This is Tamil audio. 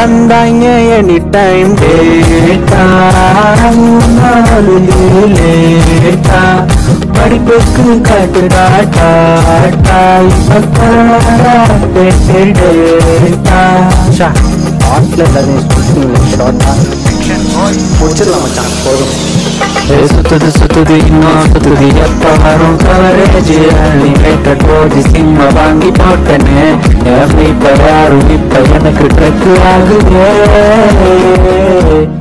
தந்தாங்க எனி டைம் டேட்டா நாலு லேட்டா படிப்புக்கு காட்டுடா டாட்டா இப்ப டேட்டா ஷா ஹாஸ்டல் எல்லாத்தையும் ஷார்ட்டா முடிச்சிடலாம் மச்சான் போதும் சுத்துது சுத்துது இன்னும் சுத்துது எப்ப வரும் கவரேஜ் அன்லிமிட்டட் போது சிம்ம வாங்கி போட்டனே இப்ப யாரும் இப்ப எனக்கு ட்ரக் ஆகுது